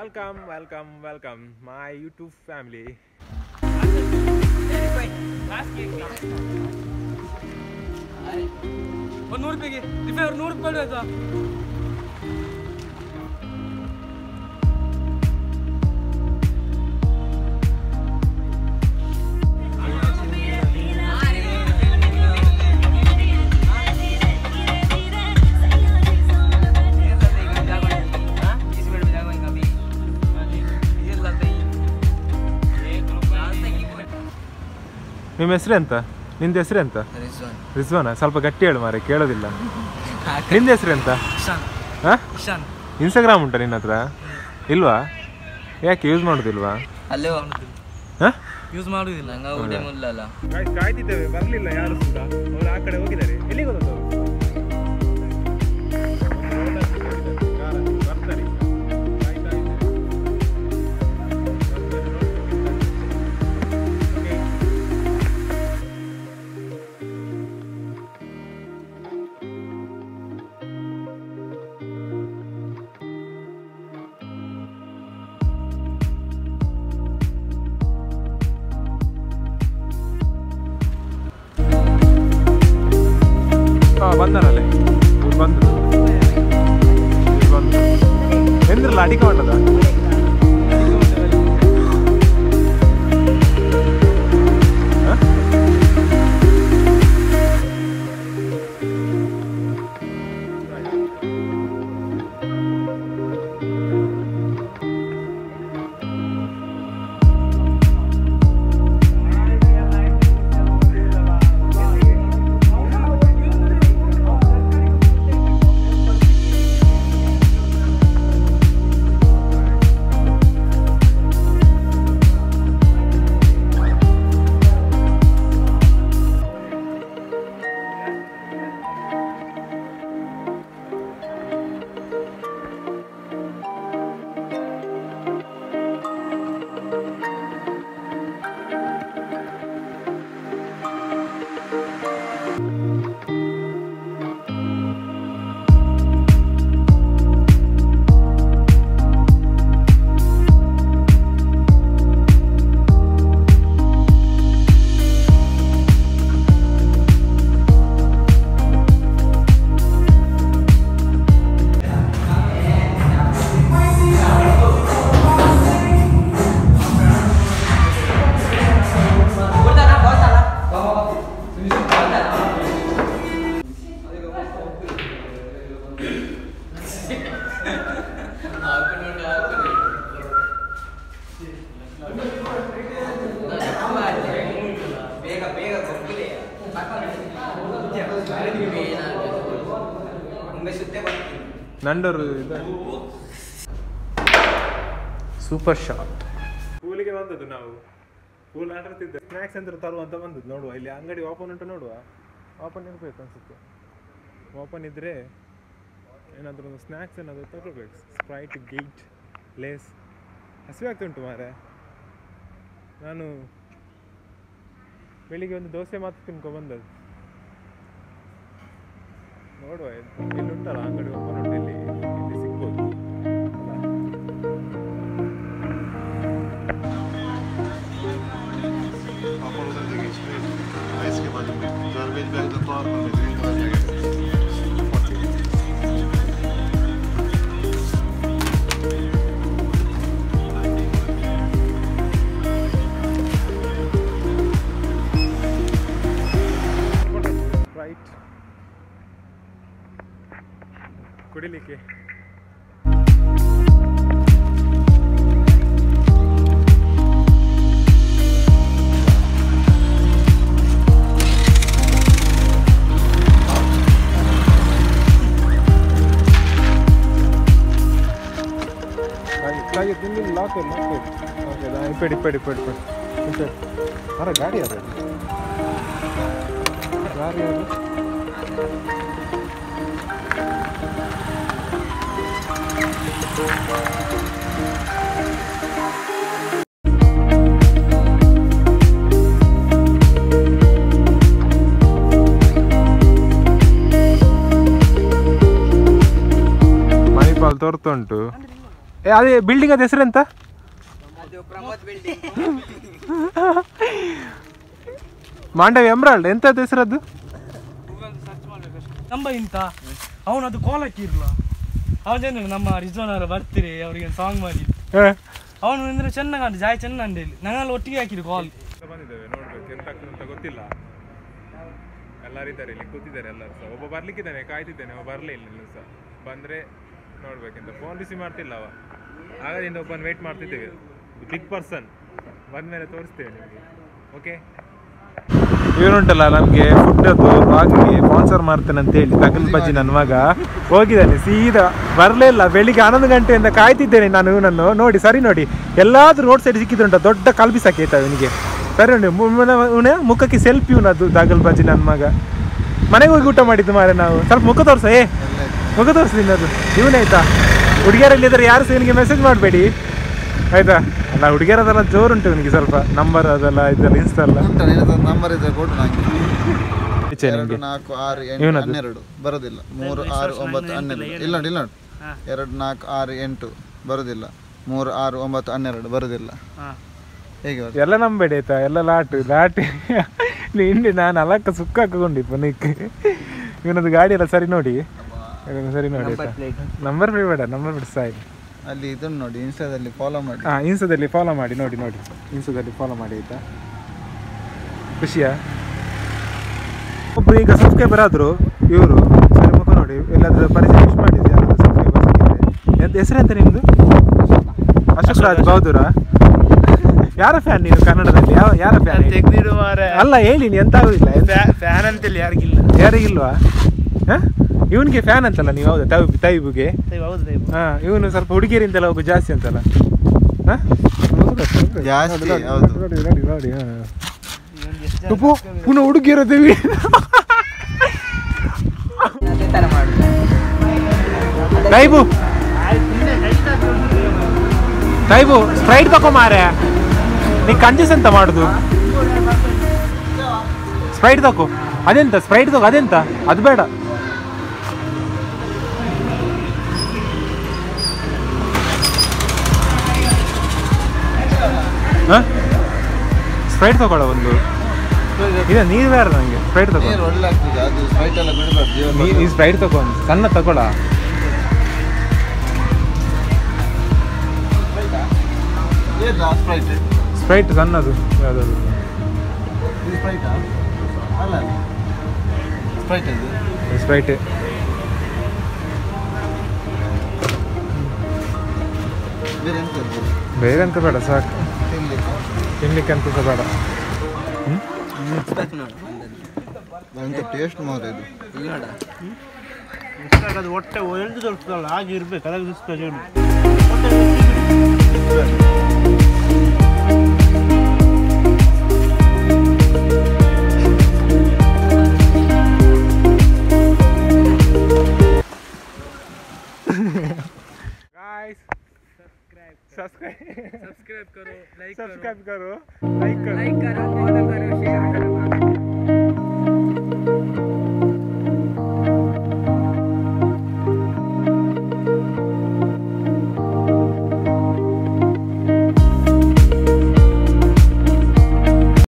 Welcome welcome welcome my YouTube family ಒಂದು ನೂರು ರೂಪಾಯಿಗೆ ರಿಫೈ ಅವ್ರು ನೂರು ರೂಪಾಯಿ ಆಯ್ತಾ ನಿಮ್ಮ ಹೆಸರು ಎಂತ ನಿಂದ ಹೆಸರು ಎಂತ ರಿಜ್ವಾನ ಸ್ವಲ್ಪ ಗಟ್ಟಿ ಹೇಳು ಮಾರೆ ಕೇಳೋದಿಲ್ಲ ನಿಂದ ಹೆಸರು ಎಂತ ಇಶಾನ್ ಹಾ ಇಶಾನ್ ಇನ್ಸ್ಟಾಗ್ರಾಮ್ ಉಂಟಾ ನಿನ್ನ ಹತ್ರ ಇಲ್ವಾ ಯಾಕೆ ಯೂಸ್ ಮಾಡೋದಿಲ್ವಾ ಅಲ್ಲೇ ಹಾ ಯೂಸ್ ಮಾಡುವುದಿಲ್ಲ ನಂಗ ಉಡೆ ಮುಲ್ಲಲ್ಲ ಕಾಯ್ತಿದ್ದೇವೆ ಬರಲಿಲ್ಲ ಯಾರು ಕೂಡ ಅವರು ಆ ಕಡೆ ಹೋಗಿದ್ದಾರೆ ಎಲ್ಲಿಗೆ ಹೋದದ್ದು ಅವರು? ಬರ್ತಾರೆ ಈಗ. ಕಾಯ್ತಾ ಇದ್ದೇವೆ. ಬರ್ತಾರೆ, ನೋಡ್ಕೊಂಡಿದ್ದಾರೆ. Okay. ಹಾಂ ಬಂದನಲ್ಲೇ ಇವ್ರು ಬಂದರು ಇವ್ರು ಬಂದರು ಎಂದ್ರಲ್ಲ ಅಡಿಕೆ ಮಾಡದ ಬೇಗ ಬೇಗ ಕೊಟ್ಟಿದೆ ಮುಂದೆ ಸುತ್ತೆ ಬರ್ತೀನಿ ನಂಡರು ಸೂಪರ್ ಶಾಟ್ ಸ್ಕೂಲಿಗೆ ಬಂದದ್ದು ನಾವು ಸ್ಕೂಲ್ ಆಟಾಡ್ತಿದ್ದೆ ಸ್ನ್ಯಾಕ್ಸ್ ಅಂತ ತರುವಂತ ಬಂದದ್ದು ನೋಡುವ ಇಲ್ಲಿ ಅಂಗಡಿ ಓಪನ್ ಉಂಟು ನೋಡುವ ಓಪನ್ ಇರಬೇಕು ಅನ್ಸುತ್ತೆ ಓಪನ್ ಇದ್ದರೆ ಏನಾದರೂ ಒಂದು ಸ್ನ್ಯಾಕ್ಸ್ ಏನಾದರೂ ತಗೋಬೇಕು ಸ್ಪ್ರೈಟ್ ಗೇಟ್ ಲೇಸ್ ಹಸಿವೆ ಆಗ್ತುಂಟು ಮಾರೆ ನಾನು ಬೆಳಿಗ್ಗೆ ಒಂದು ದೋಸೆ ಮಾತ್ರ ತಿನ್ಕೊ ಬಂದದ್ದು ನೋಡುವ ಇಲ್ಲಿ ಉಂಟಲ್ಲ ಅಂಗಡಿ ಓಪನ್ ಉಂಟು ಇಲ್ಲಿ ಇಲ್ಲಿ ಸಿಗ್ಬೋದು ಅಲ್ಲ? Papalı da geçmeyiz. Eski bacım. Görmeyi belki de doğru mu? Dediğin kadar ya right ಕುಡಿಲಿಕ್ಕೆ ಹಾಗೆ ತಿಂದಿಲ್ಲ ಲಾಕ್ ಲಾಕ್ ಓಕೆ ಇಪ್ಪಡಿ ಇಪ್ಪಡಿ ಇಪ್ಪಡಿ ಇಪ್ಪಡಿ ಅರ ಗಾಡಿ ಯಾರು ಗಾಡಿ ಯಾರು ಮಣಿಪಾಲ್ ತೋರ್ತುಂಟು ಏ ಅದೇ ಬಿಲ್ಡಿಂಗ್ ಅದ ಹೆಸರೆಂತ ಅದು ಪ್ರಮೋದ್ ಬಿಲ್ಡಿಂಗ್ ಮಾಂಡವಿ ಎಮ್ರಾಲ್ಡ್ ಎಂತದ್ದು ಹೆಸರದ್ದು ನಂಬ ಇಂತ ಅವನು ಅದು ಕಾಲ್ ಹಾಕಿರ್ಲ ಅವನೇನು ನಮ್ಮ ರಿಜ್ವಾನ್ ಅವರ ಬರ್ತೀರಿ ಅವರಿಗೆ ಸಾಂಗ್ ಮಾಡಿ ಅವನು ಅಂದ್ರೆ ಚೆನ್ನಾಗಿ ಜಾಯ್ ಚೆನ್ನ ಅಂಡೇಲಿ ನಂಗೆಲ್ಲ ಒಟ್ಟಿಗೆ ಹಾಕಿರು ಕಾಲ್ ಬಂದಿದ್ದೇವೆ ನೋಡ್ಬೇಕು ಎಂತ ಆಗ್ತದೆ ಅಂತ ಗೊತ್ತಿಲ್ಲ ಎಲ್ಲರಿದ್ದಾರೆ ಇಲ್ಲಿ ಕೂತಿದ್ದಾರೆ ಎಲ್ಲರೂ ಸಹ ಒಬ್ಬ ಬರ್ಲಿಕ್ಕಿದ್ದಾನೆ ಕಾಯ್ತಿದ್ದೇನೆ ಅವ ಬರಲೇ ಇಲ್ಲ ಇನ್ನು ಸಹ ಬಂದರೆ ನೋಡ್ಬೇಕಂತ ಫೋನ್ ರಿಸೀವ್ ಮಾಡ್ತಿಲ್ಲ ಅವ ಆಗದಿಂದ ಒಬ್ಬನ ವೇಟ್ ಮಾಡ್ತಿದ್ದೇವೆ ಬಿಗ್ ಪರ್ಸನ್ ಬಂದಮೇಲೆ ತೋರಿಸ್ತೇವೆ ನಿಮಗೆ ಓಕೆ ಇವನುಂಟಲ್ಲ ನಮಗೆ ಫುಡ್ಡದ್ದು ಬಾಗಿಗೆ ಸ್ಪಾನ್ಸರ್ ಮಾಡ್ತೇನೆ ಅಂತ ಹೇಳಿ ತಗಲ್ ಬಜ್ಜಿ ನನ್ನ ಮಗ ಹೋಗಿದ್ದಾನೆ ಸೀದಾ ಬರಲೇ ಇಲ್ಲ ಬೆಳಿಗ್ಗೆ ಹನ್ನೊಂದು ಗಂಟೆಯಿಂದ ಕಾಯ್ತಿದ್ದೇನೆ ನಾನು ಇವನನ್ನು ನೋಡಿ ಸರಿ ನೋಡಿ ಎಲ್ಲಾದ್ರೂ ರೋಡ್ ಸೈಡ್ ಸಿಕ್ಕಿದ್ರುಂಟ ದೊಡ್ಡ ಕಲ್ಬಿಸಕ್ಕೆ ಆಯ್ತಾ ಇವನಿಗೆ ಸರಿ ನೋಡಿ ಇವನ ಮುಖಕ್ಕೆ ಸೆಲ್ಫಿ ಇವನದು ದಾಗಲ್ ಬಜ್ಜಿ ನನ್ನ ಮಗ ಮನೆಗೆ ಹೋಗಿ ಊಟ ಮಾಡಿದ್ದು ಮಾರೆ ನಾವು ಸ್ವಲ್ಪ ಮುಖ ತೋರ್ಸ ಏ ಮುಖ ತೋರಿಸ್ತೀನಿ ಅದು ಇವನೇ ಆಯ್ತಾ ಹುಡುಗಿಯರಲ್ಲಿ ಇದ್ರೆ ಯಾರು ಸಹ ಇವನಿಗೆ ಮೆಸೇಜ್ ಮಾಡಬೇಡಿ ಆಯ್ತಾ ಅಲ್ಲ ಹುಡುಗಿಯರದೆಲ್ಲ ಜೋರುಂಟು ಇವನಿಗೆ ಸ್ವಲ್ಪ ನಂಬರ್ ಅದೆಲ್ಲ ಇದೆಲ್ಲ ಇನ್ಸ್ಟಾ ಎಲ್ಲ ಉಂಟಾ ನಿನ್ನ ನಂಬರ್ ಇದೆ ಕೊಡು ನಂಗೆ ಈಚೆ ಎರಡು ನಿಮ್ಗೆ ನಾಲ್ಕು ಆರು ಎಂಟು ಇವನದ್ದು? ಹನ್ನೆರಡು ಬರೋದಿಲ್ಲ ಮೂರು ಆರು ಒಂಬತ್ತು ಹನ್ನೆರಡು ಇಲ್ಲ ನೋಡಿ ಇಲ್ಲ ನೋಡಿ ಎರಡು ನಾಲ್ಕು ಆರು ಎಂಟು ಬರೋದಿಲ್ಲ ಮೂರು ಆರು ಒಂಬತ್ತು ಹನ್ನೆರಡು ಬರೋದಿಲ್ಲ ಹೇಗೆ ಬರ್ತದೆ? ಎಲ್ಲ ನಂಬೇಡಿ ಆಯ್ತಾ ಎಲ್ಲ ಲಾಟು ಲಾಟಿ ಹಿಂಡಿ ನಾನು ಅಲಕ್ಕ ಸುಕ್ಕ ಹಾಕೊಂಡಿಪ್ಪ ನಿಕ್ ಇವನದು ಗಾಡಿ ಎಲ್ಲ ಸರಿ ನೋಡಿ ಇದನ್ನು ಸರಿ ನೋಡಿ ಆಯ್ತಾ ನಂಬರ್ ಬೇಡ ನಂಬರ್ ಬಿಡಿ ಸಾಯಿ ಅಲ್ಲಿ ಇದನ್ನು ನೋಡಿ ಇನ್ಸ್ಟಾದಲ್ಲಿ ಫಾಲೋ ಮಾಡಿ ಹಾಂ ಇನ್ಸ್ಟಾದಲ್ಲಿ ಫಾಲೋ ಮಾಡಿ ನೋಡಿ ನೋಡಿ ಇನ್ಸ್ಟಾದಲ್ಲಿ ಫಾಲೋ ಮಾಡಿ ಆಯ್ತಾ ಖುಷಿಯಾ ಒಬ್ರು ಈಗ ಸಬ್ಸ್ಕ್ರೈಬರ್ ಆದರು ಇವರು ಸರಿ ಮುಖ ನೋಡಿ ಎಲ್ಲಾದ್ರೂ ಪರಿಚಯ ವಿಶ್ ಮಾಡಿದ್ದೆ ಯಾರಾದ್ರೂ ಸಬ್ಸ್ಕ್ರೈಬರ್ ಸಿಕ್ಕಿದ್ರೆ ಎಂತ ಹೆಸರೆಂತ ನಿಮ್ಮದು ಅಶೋಕ್ ರಾಜ್ ಬಹದ್ದೂರ ಯಾರ ಫ್ಯಾನ್ ನೀವು ಕನ್ನಡದಲ್ಲಿ ಯಾವ ಯಾರ ಫ್ಯಾನ್ ತೆಗ್ದಿಡು ಮಾರ ಅಲ್ಲ ಹೇಳಿ ನೀ ಎಂತ ಆಗುದಿಲ್ಲ ಫ್ಯಾನ್ ಅಂತೇಳಿ ಯಾರಿಗಿಲ್ಲ ಯಾರಿಗಿಲ್ವಾ ಇವನಿಗೆ ಫ್ಯಾನ್ ಅಂತಲ್ಲ ನೀವು ಹೌದಾ ತೈ ತೈಬುಗೆ ಹೌದು ಹಾ ಇವನು ಸ್ವಲ್ಪ ಹುಡುಗಿಯರಿಂದೆಲ್ಲ ಹೋಗು ಜಾಸ್ತಿ ಅಂತಲ್ಲ ಹಾ? ಜಾಸ್ತಿ, ನೋಡಿ, ಹೌದು. ನೋಡಿ ನೋಡಿ ನೋಡಿ ಹಾ. ಅಪ್ಪೋ, ಪುನಃ ಹುಡುಗಿಯರದ್ದು ಅದೇ ತರ ಮಾಡುದು ತೈಬು ತೈಬು ಸ್ಪ್ರೈಟ್ ತಗೋ ಮಾರೆ ನೀ ಕಂಜೂಸ್ ಎಂತ ಮಾಡುದು ಸ್ಪ್ರೈಟ್ ತಗೋ ಅದೆಂತ ಸ್ಪ್ರೈಟ್ ತಗೋ ಅದೆಂತ ಅದು ಬೇಡ ಸ್ಪ್ರೈಟ್ ತಗೊಳ್ಳ ಒಂದು ಇದೆ ನೀರು ಬೇಡ ನನಗೆ ಸ್ಪ್ರೈಟ್ ತಗೋ ನೀರು ಒಳ್ಳೆ ಆಗ್ತದೆ ಅದು ಸ್ಪ್ರೈಟ್ ಎಲ್ಲ ಕುಡಿಬಾರ್ದು ಜೀವ ನೀ ಈ ಸ್ಪ್ರೈಟ್ ತಗೋ ಒಂದು ಸಣ್ಣ ತಗೊಳ್ಳ ಏನು ಸ್ಪ್ರೈಟ್ ಸ್ಪ್ರೈಟ್ ಸಣ್ಣದು ಯಾವುದಾದ್ರು ಇದು ಸ್ಪ್ರೈಟಾ ಅಲ್ಲ ಸ್ಪ್ರೈಟ್ ಅದು ಸ್ಪ್ರೈಟ್ ಬೇರೆ ಎಂತ ಇರ್ತದೆ ಬೇರೆ ಅಂತ ಬೇಡ ಸಾಕು ತಿನ್ಲಿಕ್ಕೆ ತಿನ್ಲಿಕ್ಕೆ ಅಂತ ಸಹ ಬೇಡ ಮುಚ್ಬೇಕು ನೋಡು ಎಂತ ಟೇಸ್ಟ್ ಮಾರ ಇದು ಇಲ್ಲಿ ನೋಡ ಅದು ಹೊಟ್ಟೆ ಎಳ್ದು ತೋರಿಸ್ತಲ್ಲ ಹಾಗೆ ಇರ್ಬೇಕು ಅದಕ್ಕೆ ದಿಸ್ಕ ಹೇಳು गाइस सब्सक्राइब सब्सक्राइब करो लाइक सब्सक्राइब करो लाइक करो लाइक करो फॉलो करो शेयर करो